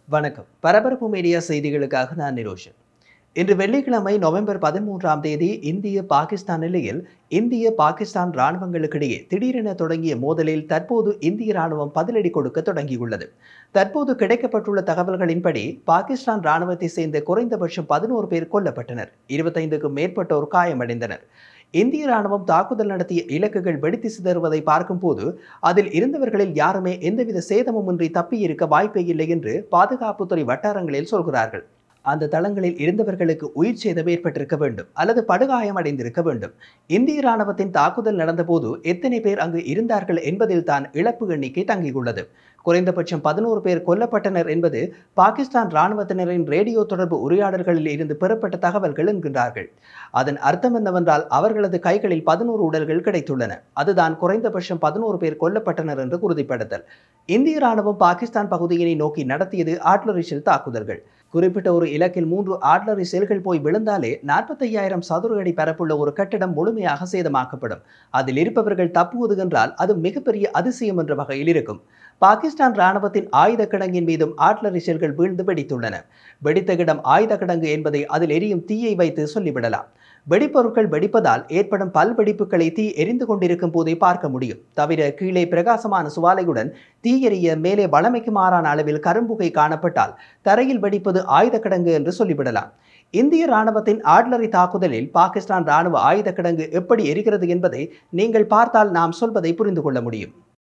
வணக்கம் பரபரப்பு மீடியா செய்திகளுக்காக நான் நிரோஷன் இன்று வெள்ளிக்கிழமை நவம்பர் பதிமூன்றாம் தேதி இந்திய பாகிஸ்தான் எல்லையில் இந்திய பாகிஸ்தான் இராணுவங்களுக்கிடையே திடீரென தொடங்கிய மோதலில் தற்போது இந்திய இராணுவம் பதிலடி கொடுக்க தொடங்கியுள்ளது தற்போது கிடைக்கப்பட்டுள்ள தகவல்களின்படி பாகிஸ்தான் இராணுவத்தை சேர்ந்த குறைந்தபட்சம் பதினோரு பேர் கொல்லப்பட்டனர் இருபத்தைந்துக்கும் மேற்பட்டோர் காயமடைந்தனர் இந்திய ராணுவம் தாக்குதல் நடத்திய இலக்குகள் வெடித்து சிதறுவதை பார்க்கும்போது அதில் இருந்தவர்களில் யாருமே எந்தவித சேதமுமின்றி தப்பியிருக்க வாய்ப்பே இல்லை என்று பாதுகாப்புத்துறை வட்டாரங்களில் சொல்கிறார்கள் அந்த தளங்களில் இருந்தவர்களுக்கு உயிர் சேதம் ஏற்பட்டிருக்க வேண்டும் அல்லது படுகாயம் அடைந்திருக்க வேண்டும் இந்திய ராணுவத்தின் தாக்குதல் நடந்தபோது எத்தனை பேர் அங்கு இருந்தார்கள் என்பதில் தான் இழப்பு எண்ணிக்கை தங்கியுள்ளது குறைந்தபட்சம் பதினோரு பேர் கொல்லப்பட்டனர் என்பது பாகிஸ்தான் இராணுவத்தினரின் ரேடியோ தொடர்பு உரையாடல்களில் இருந்து பெறப்பட்ட தகவல்கள் என்கின்றார்கள் அதன் அர்த்தம் என்னவென்றால் அவர்களது கைகளில் பதினோரு உடல்கள் கிடைத்துள்ளன அதுதான் குறைந்தபட்சம் பதினோரு பேர் கொல்லப்பட்டனர் என்று உறுதிப்படுத்தல் இந்திய ராணுவம் பாகிஸ்தான் பகுதியினை நோக்கி நடத்தியது ஆட்லரி ஷெல் தாக்குதல்கள் குறிப்பிட்ட ஒரு இலக்கில் மூன்று ஆட்லரி செல்கள் போய் விழுந்தாலே நாற்பத்தையாயிரம் சதுர அடி பரப்புள்ள ஒரு கட்டிடம் முழுமையாக சேதமாக்கப்படும் அதில் இருப்பவர்கள் தப்புவது என்றால் அது மிகப்பெரிய அதிசயம் என்ற வகையில் இருக்கும் பாகிஸ்தான் ராணுவத்தின் ஆயுத கிடங்கின் மீதும் ஆட்லரி செல்கள் வீழ்ந்து வெடித்துள்ளன வெடித்த இடம் ஆயுத கிடங்கு என்பதை அதில் எரியும் தீயை வைத்து சொல்லிவிடலாம் வெடிப்பொருட்கள் வெடிப்பதால் ஏற்படும் பல்வெடிப்புகளை தீ எரிந்து கொண்டிருக்கும் போதே பார்க்க முடியும் தவிர கீழே பிரகாசமான சுவாலையுடன் தீ எரிய மேலே வளமைக்கு மாறான அளவில் கரும்புகை காணப்பட்டால் தரையில் வெடிப்பது ஆயுத கிடங்கு என்று சொல்லிவிடலாம் இந்திய ராணுவத்தின் ஆட்லரி தாக்குதலில் பாகிஸ்தான் ராணுவ ஆயுத கிடங்கு எப்படி எரிகிறது என்பதை நீங்கள் பார்த்தால் நாம் சொல்வதை புரிந்து கொள்ள முடியும்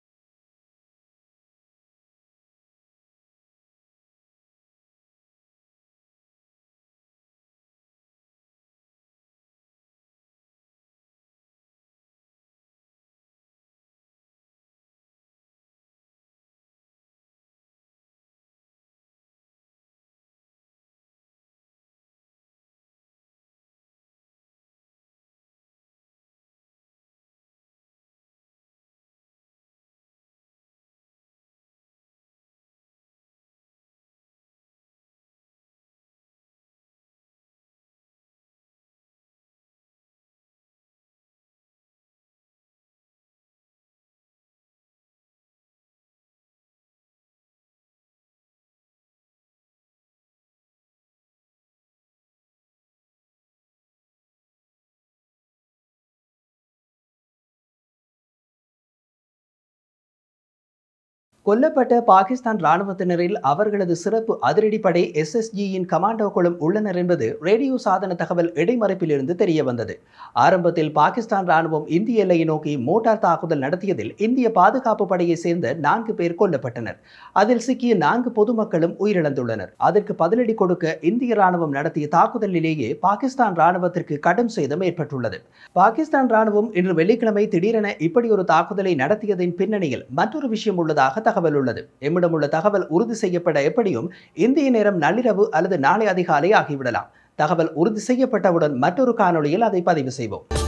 கொல்லப்பட்ட பாகிஸ்தான் ராணுவத்தினரில் அவர்களது சிறப்பு அதிரடிப்படை எஸ்எஸ்ஜியின் கமாண்டோக்களும் உள்ளனர் என்பது ரேடியோ சாதன தகவல் இடைமறைப்பிலிருந்து தெரிய வந்தது ஆரம்பத்தில் பாகிஸ்தான் ராணுவம் இந்திய எல்லையை நோக்கி மோட்டார் தாக்குதல் நடத்தியதில் இந்திய பாதுகாப்பு படையை சேர்ந்த நான்கு பேர் கொல்லப்பட்டனர் அதில் சிக்கிய நான்கு பொதுமக்களும் உயிரிழந்துள்ளனர் அதற்கு பதிலடி கொடுக்க இந்திய ராணுவம் நடத்திய தாக்குதலிலேயே பாகிஸ்தான் ராணுவத்திற்கு கடும் சேதம் ஏற்பட்டுள்ளது பாகிஸ்தான் ராணுவம் இன்று வெள்ளிக்கிழமை திடீரென இப்படி ஒரு தாக்குதலை நடத்தியதின் பின்னணியில் மற்றொரு விஷயம் உள்ளதாக தகவல் உள்ளது எம்மிடம் உள்ள தகவல் உறுதி செய்யப்பட எப்படியும் இந்திய நேரம் நள்ளிரவு அல்லது நாளை அதிகாலை ஆகிவிடலாம் தகவல் உறுதி செய்யப்பட்டவுடன் மற்றொரு காணொளியில் அதை பதிவு செய்வோம்